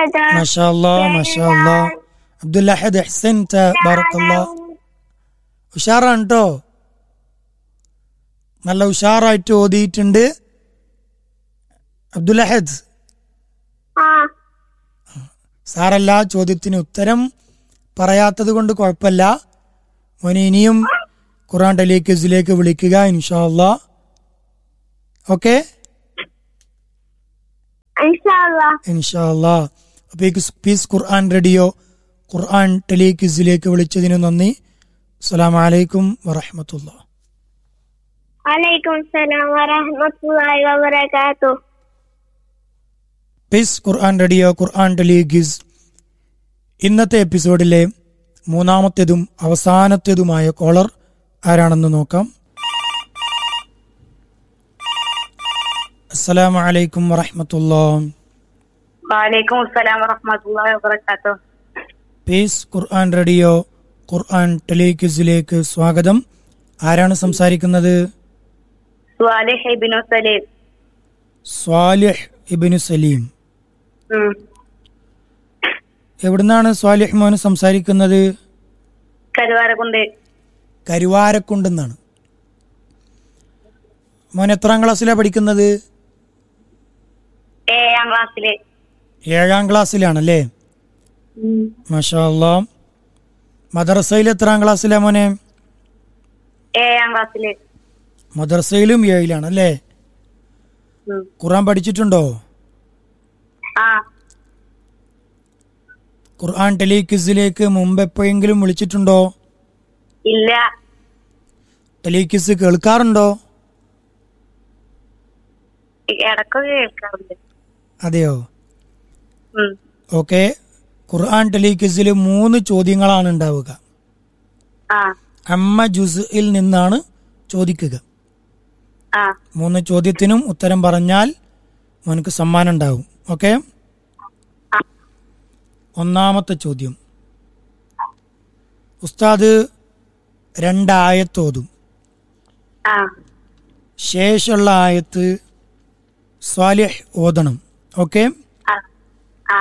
أحد ما شاء الله ما شاء الله عبد الأحد أحسنت بارك الله ഉഷാറാണ് കേട്ടോ നല്ല ഉഷാറായിട്ട് ഓതിയിട്ടുണ്ട് അബ്ദുൽ അഹദ് آه സാറല്ല ചോദ്യത്തിന് ഉത്തരം പറയാത്തത് കൊണ്ട് കുഴപ്പമില്ല മോനെ ഇനിയും ഖുറാൻ ടെലിക്യൂസിലേക്ക് വിളിക്കുക ഇൻഷാല്ല ഓക്കെ إن شاء الله ഇൻഷാല്ല അപ്പൊ ഈ പീസ് ഖുർആൻ റേഡിയോ ഖുർആൻ ടെലിക്യൂസിലേക്ക് വിളിച്ചതിന് നന്ദി അസ്സലാമു അലൈക്കും വറഹമത്തുള്ള عليكم السلام ورحمة الله وبركاته പീസ് ഖുർആൻ റേഡിയോ ഖുർആൻ ടെലിക്യൂസ് ഇന്നത്തെ എപ്പിസോഡിലെ മൂന്നാമത്തേതും അവസാനത്തേതുമായ കോളർ ആരാണെന്ന് നോക്കാം അസ്സലാമു അലൈക്കും വറഹമത്തുള്ള वालेकुम अस्सलाम वरहमतुल्लाहि वबरकातुह പീസ് ഖുർആൻ റേഡിയോ ഖുർആൻ ടെലിക്യൂസിലേക്ക് സ്വാഗതം ആരാണ് സംസാരിക്കുന്നത് സ്വാലിഹ് ഇബ്നു സലീം സ്വാലിഹ് ഇബിനു സലീം ഉം. എവിടുന്നാണ് സ്വാലിഹ് മോന് സംസാരിക്കുന്നത് കരുവാരക്കുണ്ട് കരുവാരക്കുണ്ടെന്നാണ് മോൻ എത്രാം ക്ലാസ്സിലാണ് പഠിക്കുന്നത് ഏഴാം ക്ലാസ്സില് ഏഴാം ക്ലാസ്സിലാണല്ലേ മാഷാ അല്ലാ മദ്രസയിൽ എത്രാം ക്ലാസ്സിലാ മോനെ ഏഴാം ക്ലാസ്സില് മദ്രസയിലും ഏഴിലാണല്ലേ ഉം. ഖുർആൻ പഠിച്ചിട്ടുണ്ടോ ആ ഖുർആൻ ടെലിക്വിസിലേക്ക് മുമ്പ് എപ്പോഴെങ്കിലും വിളിച്ചിട്ടുണ്ടോ ഇല്ല ടെലിക്വിസ് കേൾക്കാറുണ്ടോ ഇടക്കൊക്കെ കേൾക്കാറുണ്ട് അതെയോ ഉം. ഓക്കെ ഖുർആൻ ടെലിക്വിസിൽ മൂന്ന് ചോദ്യങ്ങളാണ് ഉണ്ടാവുക ആ അമ്മ ജുസിൽ നിന്നാണ് ചോദിക്കുക ആ മൂന്ന് ചോദ്യത്തിനും ഉത്തരം പറഞ്ഞാൽ മോനക്ക് സമ്മാനം ഉണ്ടാവും ഓക്കെ ആ. ഒന്നാമത്തെ ചോദ്യം ഉസ്താദ് രണ്ടായത്തോതും ആ ശേഷമുള്ള ആയത്ത് സ്വാലിഹ് ഓതണം ഓക്കെ ആ ആ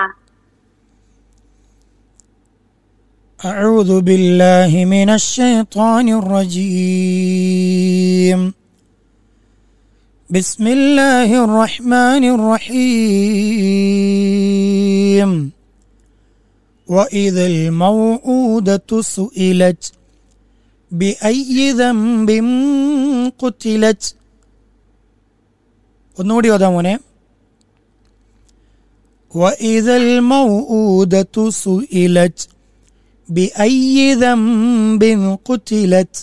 أعوذ بالله من الشيطان الرجيم بسم الله الرحمن الرحيم وإذا الموءودة سئلت بأي ذنب قتلت ഒന്നുകൂടി ഓതാ മോനെ وإذا الموءودة سئلت بأي ذنب قتلت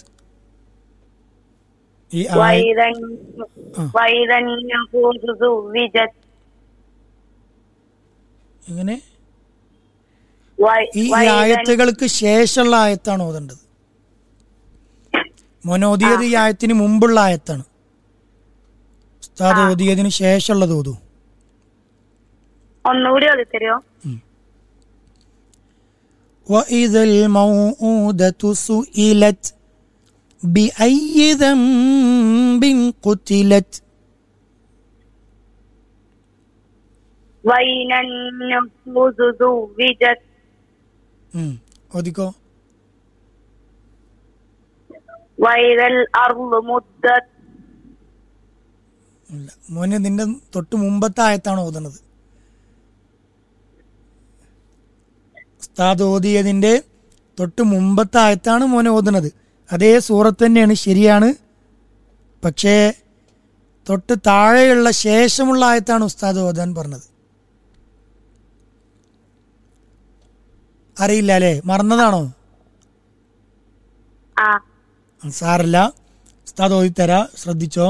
ഈ ആയ- وإذا ആ. وإذا النفوس زوجت എങ്ങനെ وإ- ഈ ഈ وإذا ആയത്തുകൾക്ക് ശേഷമുള്ള ആയത്താണ് ഓതേണ്ടത് മോൻ ഓതിയത് ഈ ആയത്തിന് മുമ്പുള്ള ആയത്താണ് ഉസ്താദ് ഓതിയതിന് ശേഷമുള്ളത് ഓതൂ ഒന്നുകൂടി ഓടിത്തരുമോ وإذا الموءودة سئلت بأي ذنب قتلت وإذا النفوس زوجت ഉം. ഓതിക്കോ وإذا الأرض مدت ഇല്ല മോന് നിന്റെ തൊട്ട് മുമ്പത്തെ ആയത്താണ് ഓതുന്നത് ഉസ്താദ് ഓതിയതിന്റെ തൊട്ട് മുമ്പത്തെ ആയത്താണ് മോനെ ഓതുന്നത് അതേ സൂറത്ത് തന്നെയാണ് ശരിയാണ് പക്ഷേ തൊട്ട് താഴെയുള്ള ശേഷമുള്ള ആയത്താണ് ഉസ്താദ് ഓതാൻ പറഞ്ഞത് അറിയില്ല അല്ലേ മറന്നതാണോ ആ സാറില്ല ഉസ്താദ് ഓതിത്തരാ ശ്രദ്ധിച്ചോ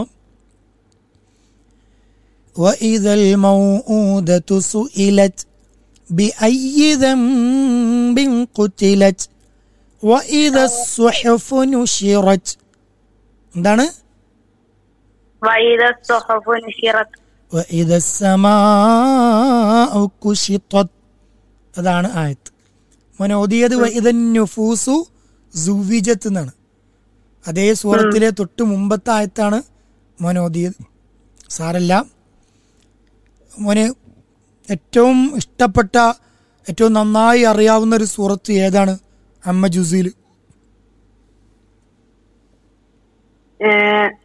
وإذا الموءودة سئلت بأي ذنب قتلت وإذا الصحف نشرت എന്താണ് وإذا الصحف نشرت وإذا السماء كشطت അതാണ് ആയത്ത് മോനെ ഓതിയത് വൈദൻ നുഫൂസു സുവിജത്ത് എന്നാണ് അതേ സൂറത്തിലെ തൊട്ട് മുമ്പത്തെ ആയത്താണ് മോനെ ഓതിയത് സാരല്ല മോന് ഏറ്റവും ഇഷ്ടപ്പെട്ട ഏറ്റവും നന്നായി അറിയാവുന്ന ഒരു സൂറത്ത് ഏതാണ് അമ്മ ജുസിൽ آه،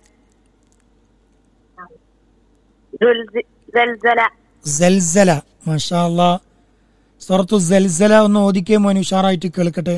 زلز- زلزلة സൽസല മാഷാ അല്ലാ സൂറത്തു സൽസല ഒന്ന് ഓദിക്കേ മോൻ ഉഷാറായിട്ട് കേൾക്കട്ടെ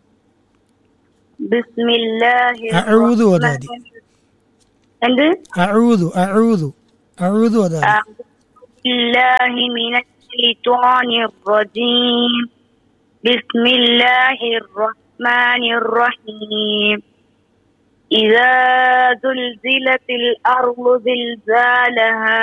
بسم الله أعوذ الرحمن وذادي. عند അഴൂതു അഴൂതു അഴൂതു അതാ أعوذ بالله من الشيطان الرجيم بسم الله الرحمن الرحيم إذا زلزلت الأرض زلزالها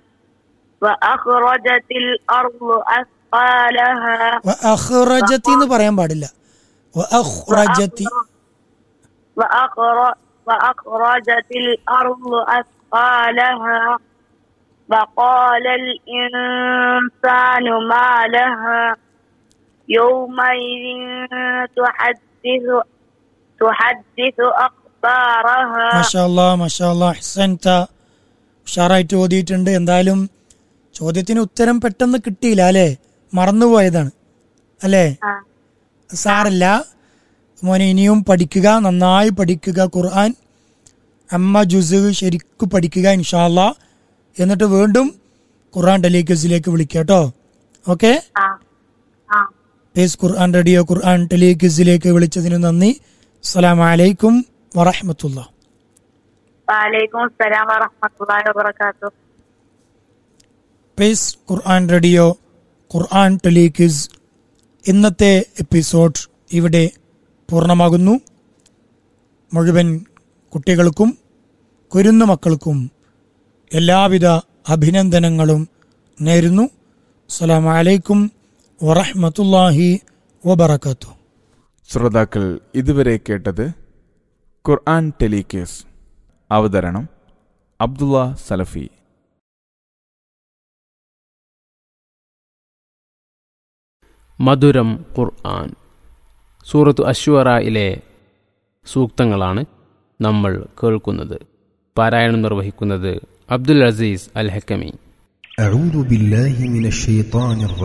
وأخرجت الأرض أثقالها അഖ്റജത്തി എന്ന് പറയാൻ പാടില്ല അഖ്റജത്തി وأخر- وأخرجت الأرض أثقالها وقال الإنسان ما لها يومئذ تحدث تحدث أخبارها മഷാല്ലാ മഷാല്ലാ ഹസൻത ഉഷാറായിട്ട് ഓതിയിട്ടുണ്ട് എന്തായാലും ചോദ്യത്തിന് ഉത്തരം പെട്ടെന്ന് കിട്ടിയില്ല അല്ലേ മറന്നുപോയതാണ് അല്ലേ آه. സാരല്ല മോനെ ഇനിയും പഠിക്കുക നന്നായി പഠിക്കുക ഖുർആൻ അമ്മ ജുസ് ശരിക്കും പഠിക്കുക ഇൻഷാല്ല എന്നിട്ട് വീണ്ടും ഖുർആൻ ടെലിക്യൂസിലേക്ക് വിളിക്കുക കേട്ടോ ഓക്കെ آه. آه. പേസ് ഖുർആൻ റേഡിയോ ഖുർആൻ ടെലിക്യൂസിലേക്ക് വിളിച്ചതിന് നന്ദി അസ്സലാമലൈക്കും വറഹമത്തുള്ള وعليكم السلام ورحمة الله وبركاته പേസ് ഖുർആൻ റേഡിയോ ഖുർആൻ ടെലിക്യൂസ് ഇന്നത്തെ എപ്പിസോഡ് ഇവിടെ പൂർണ്ണമാകുന്നു മുഴുവൻ കുട്ടികൾക്കും കുരുന്നു മക്കൾക്കും എല്ലാവിധ അഭിനന്ദനങ്ങളും നേരുന്നു അസ്സലാമു അലൈക്കും വറഹ്മത്തുള്ളാഹി വബറകാതുഹു ശ്രോതാക്കൾ ഇതുവരെ കേട്ടത് ഖുർആൻ ടെലിക്കേസ് അവതരണം അബ്ദുള്ള സലഫി മധുരം ഖുർആൻ സൂറത്ത് അശ്വറയിലെ സൂക്തങ്ങളാണ് നമ്മൾ കേൾക്കുന്നത് പാരായണം നിർവഹിക്കുന്നത് അബ്ദുൽ അസീസ് അൽ ഹക്കമി أعوذ بالله من الشيطان الرجيم